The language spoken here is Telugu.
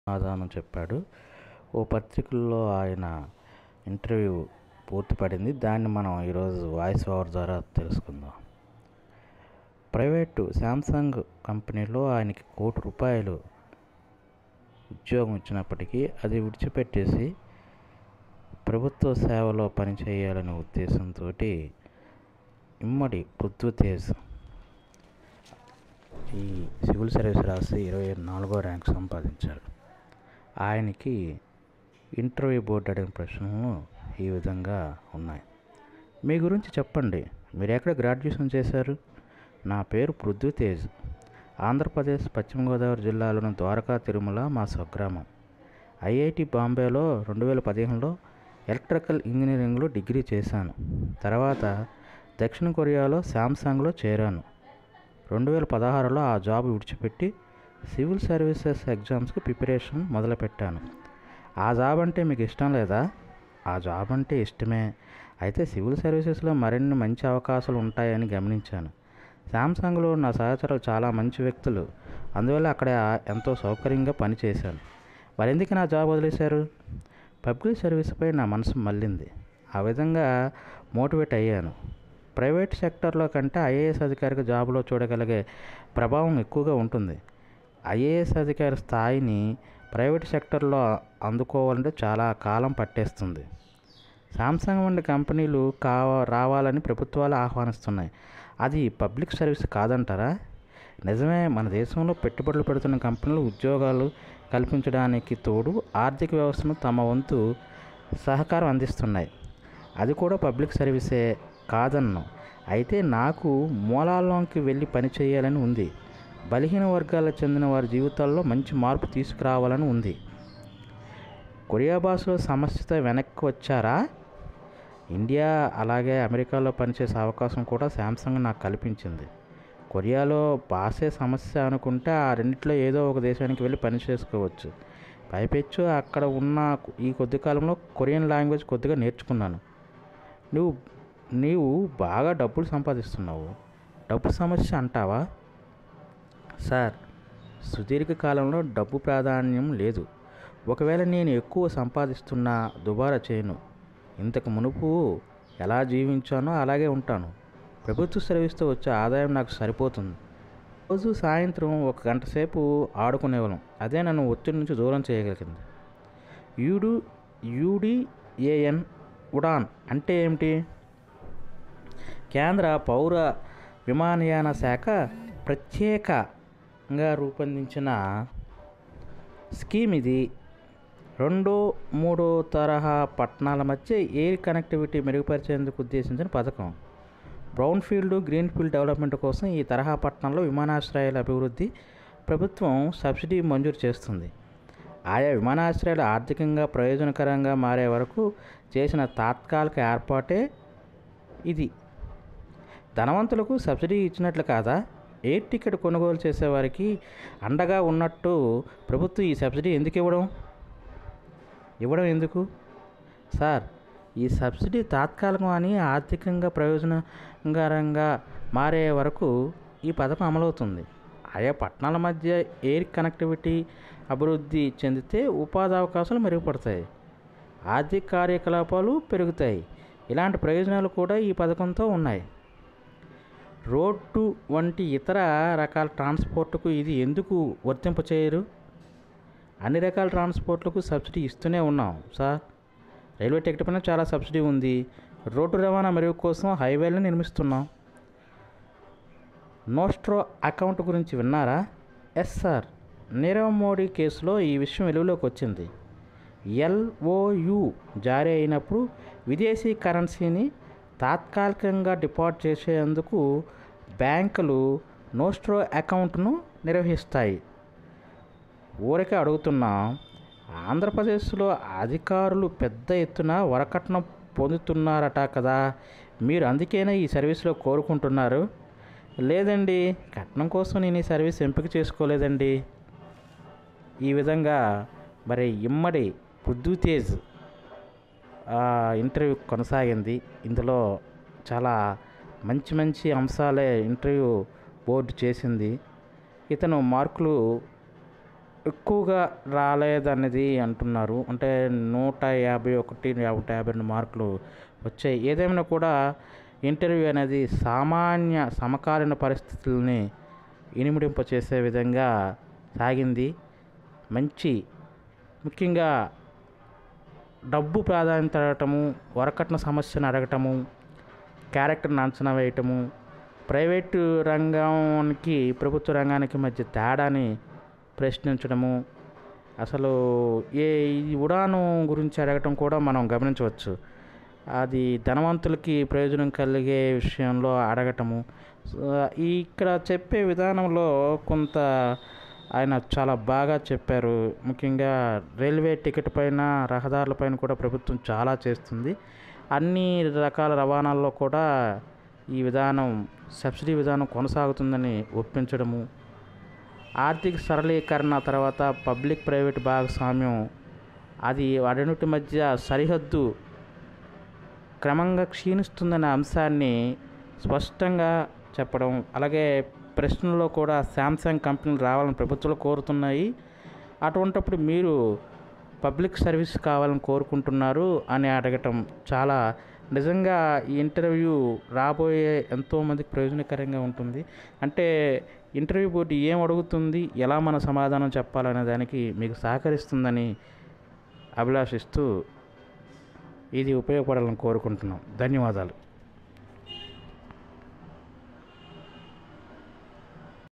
సమాధానం చెప్పాడు ఓ పత్రికల్లో ఆయన ఇంటర్వ్యూ పూర్తి పడింది దాన్ని మనం ఈరోజు వాయిస్ ఓవర్ ద్వారా తెలుసుకుందాం ప్రైవేటు శాంసంగ్ కంపెనీలో ఆయనకి కోటి రూపాయలు ఉద్యోగం ఇచ్చినప్పటికీ అది విడిచిపెట్టేసి ప్రభుత్వ సేవలో పనిచేయాలనే ఉద్దేశంతో ఇమ్మడి పృథ్వీతేజ్ ఈ సివిల్ సర్వీస్ రాసి ఇరవై నాలుగో ర్యాంక్ సంపాదించారు ఆయనకి ఇంటర్వ్యూ బోర్డు అడిగిన ప్రశ్నలు ఈ విధంగా ఉన్నాయి మీ గురించి చెప్పండి మీరు ఎక్కడ గ్రాడ్యుయేషన్ చేశారు నా పేరు పృథ్వీతేజ్ ఆంధ్రప్రదేశ్ పశ్చిమ గోదావరి జిల్లాలోని ద్వారకా తిరుమల మా స్వగ్రామం ఐఐటి బాంబేలో రెండు వేల పదిహేనులో ఎలక్ట్రికల్ ఇంజనీరింగ్లో డిగ్రీ చేశాను తర్వాత దక్షిణ కొరియాలో శాంసంగ్లో చేరాను రెండు వేల పదహారులో ఆ జాబ్ విడిచిపెట్టి సివిల్ సర్వీసెస్ ఎగ్జామ్స్కి ప్రిపరేషన్ మొదలుపెట్టాను ఆ జాబ్ అంటే మీకు ఇష్టం లేదా ఆ జాబ్ అంటే ఇష్టమే అయితే సివిల్ సర్వీసెస్లో మరిన్ని మంచి అవకాశాలు ఉంటాయని గమనించాను శాంసంగ్లో నా సహచరులు చాలా మంచి వ్యక్తులు అందువల్ల అక్కడ ఎంతో సౌకర్యంగా పనిచేశాను మరెందుకు నా జాబ్ వదిలేశారు పబ్లిక్ సర్వీస్పై నా మనసు మళ్ళింది ఆ విధంగా మోటివేట్ అయ్యాను ప్రైవేట్ సెక్టర్లో కంటే ఐఏఎస్ అధికారికి జాబులో చూడగలిగే ప్రభావం ఎక్కువగా ఉంటుంది ఐఏఎస్ అధికారి స్థాయిని ప్రైవేట్ సెక్టర్లో అందుకోవాలంటే చాలా కాలం పట్టేస్తుంది సామ్సంగ్ వంటి కంపెనీలు కావ రావాలని ప్రభుత్వాలు ఆహ్వానిస్తున్నాయి అది పబ్లిక్ సర్వీస్ కాదంటారా నిజమే మన దేశంలో పెట్టుబడులు పెడుతున్న కంపెనీలు ఉద్యోగాలు కల్పించడానికి తోడు ఆర్థిక వ్యవస్థను తమ వంతు సహకారం అందిస్తున్నాయి అది కూడా పబ్లిక్ సర్వీసే కాదన్ను అయితే నాకు మూలాల్లోకి వెళ్ళి పని చేయాలని ఉంది బలహీన వర్గాలకు చెందిన వారి జీవితాల్లో మంచి మార్పు తీసుకురావాలని ఉంది కొరియా భాషలో సమస్యతో వెనక్కి వచ్చారా ఇండియా అలాగే అమెరికాలో పనిచేసే అవకాశం కూడా శాంసంగ్ నాకు కల్పించింది కొరియాలో భాషే సమస్య అనుకుంటే ఆ రెండిట్లో ఏదో ఒక దేశానికి వెళ్ళి పని చేసుకోవచ్చు పైపెచ్చు అక్కడ ఉన్న ఈ కొద్ది కాలంలో కొరియన్ లాంగ్వేజ్ కొద్దిగా నేర్చుకున్నాను నువ్వు నీవు బాగా డబ్బులు సంపాదిస్తున్నావు డబ్బు సమస్య అంటావా సార్ సుదీర్ఘ కాలంలో డబ్బు ప్రాధాన్యం లేదు ఒకవేళ నేను ఎక్కువ సంపాదిస్తున్నా దుబారా చేయను ఇంతకు మునుపు ఎలా జీవించానో అలాగే ఉంటాను ప్రభుత్వ సర్వీస్తో వచ్చే ఆదాయం నాకు సరిపోతుంది రోజు సాయంత్రం ఒక గంట సేపు ఆడుకునేవాళ్ళం అదే నన్ను ఒత్తిడి నుంచి దూరం చేయగలిగింది యూడు యూడిఏఎన్ ఉడాన్ అంటే ఏమిటి కేంద్ర పౌర విమానయాన శాఖ ప్రత్యేకంగా రూపొందించిన స్కీమ్ ఇది రెండో మూడో తరహా పట్టణాల మధ్య ఎయిర్ కనెక్టివిటీ మెరుగుపరిచేందుకు ఉద్దేశించిన పథకం brown field green field development కోసం ఈ తరహా పట్టణాల్లో విమానాశ్రయాల అభివృద్ధి ప్రభుత్వం సబ్సిడీ మంజూరు చేస్తుంది ఆయా విమానాశ్రయాలు ఆర్థికంగా ప్రయోజనకరంగా మారే వరకు చేసిన తాత్కాలిక ఏర్పాటే ఇది ధనవంతులకు సబ్సిడీ ఇచ్చినట్లు కాదా ఎయిర్ టికెట్ కొనుగోలు చేసేవారికి అండగా ఉన్నట్టు ప్రభుత్వం ఈ సబ్సిడీ ఎందుకు ఇవ్వడం ఇవ్వడం ఎందుకు సార్ ఈ సబ్సిడీ తాత్కాలికం అని ఆర్థికంగా ప్రయోజనకరంగా మారే వరకు ఈ పథకం అమలవుతుంది ఆయా పట్టణాల మధ్య ఎయిర్ కనెక్టివిటీ అభివృద్ధి చెందితే ఉపాధి అవకాశాలు మెరుగుపడతాయి ఆర్థిక కార్యకలాపాలు పెరుగుతాయి ఇలాంటి ప్రయోజనాలు కూడా ఈ పథకంతో ఉన్నాయి రోడ్డు వంటి ఇతర రకాల ట్రాన్స్పోర్ట్కు ఇది ఎందుకు వర్తింపచేయరు అన్ని రకాల ట్రాన్స్పోర్ట్లకు సబ్సిడీ ఇస్తూనే ఉన్నాం సార్ రైల్వే టికెట్ పైన చాలా సబ్సిడీ ఉంది రోడ్డు రవాణా మెరుగు కోసం హైవేలను నిర్మిస్తున్నాం నోస్ట్రో అకౌంట్ గురించి విన్నారా ఎస్ సార్ నీరవ్ మోడీ కేసులో ఈ విషయం వెలుగులోకి వచ్చింది ఎల్ఓయు జారీ అయినప్పుడు విదేశీ కరెన్సీని తాత్కాలికంగా డిపాజిట్ చేసేందుకు బ్యాంకులు నోస్ట్రో అకౌంట్ను నిర్వహిస్తాయి ఊరికే అడుగుతున్నా ఆంధ్రప్రదేశ్లో అధికారులు పెద్ద ఎత్తున వరకట్నం పొందుతున్నారట కదా మీరు అందుకేనే ఈ సర్వీస్లో కోరుకుంటున్నారు లేదండి కట్నం కోసం నేను ఈ సర్వీస్ ఎంపిక చేసుకోలేదండి ఈ విధంగా మరి ఇమ్మడి పృథ్వీతేజ్ ఇంటర్వ్యూ కొనసాగింది ఇందులో చాలా మంచి మంచి అంశాలే ఇంటర్వ్యూ బోర్డు చేసింది ఇతను మార్కులు ఎక్కువగా రాలేదనేది అంటున్నారు అంటే నూట యాభై ఒకటి నూట యాభై రెండు మార్కులు వచ్చాయి ఏదేమైనా కూడా ఇంటర్వ్యూ అనేది సామాన్య సమకాలీన పరిస్థితుల్ని ఇనుమడింప చేసే విధంగా సాగింది మంచి ముఖ్యంగా డబ్బు ప్రాధాన్యత అడగటము వరకట్న సమస్యను అడగటము క్యారెక్టర్ని అంచనా వేయటము ప్రైవేటు రంగానికి ప్రభుత్వ రంగానికి మధ్య తేడాని ప్రశ్నించడము అసలు ఏ ఈ ఉడాను గురించి అడగటం కూడా మనం గమనించవచ్చు అది ధనవంతులకి ప్రయోజనం కలిగే విషయంలో అడగటము సో, ఈ ఇక్కడ చెప్పే విధానంలో కొంత ఆయన చాలా బాగా చెప్పారు ముఖ్యంగా రైల్వే టికెట్ పైన రహదారుల పైన కూడా ప్రభుత్వం చాలా చేస్తుంది అన్ని రకాల రవాణాల్లో కూడా ఈ విధానం సబ్సిడీ విధానం కొనసాగుతుందని ఒప్పించడము ఆర్థిక సరళీకరణ తర్వాత పబ్లిక్ ప్రైవేట్ భాగస్వామ్యం అది వాటన్నిటి మధ్య సరిహద్దు క్రమంగా క్షీణిస్తుందనే అంశాన్ని స్పష్టంగా చెప్పడం అలాగే ప్రశ్నలో కూడా శాంసంగ్ కంపెనీలు రావాలని ప్రభుత్వాలు కోరుతున్నాయి అటువంటప్పుడు మీరు పబ్లిక్ సర్వీస్ కావాలని కోరుకుంటున్నారు అని అడగటం చాలా నిజంగా ఈ ఇంటర్వ్యూ రాబోయే ఎంతోమందికి ప్రయోజనకరంగా ఉంటుంది అంటే ఇంటర్వ్యూ బోర్డు ఏం అడుగుతుంది ఎలా మన సమాధానం చెప్పాలనే దానికి మీకు సహకరిస్తుందని అభిలాషిస్తూ ఇది ఉపయోగపడాలని కోరుకుంటున్నాం ధన్యవాదాలు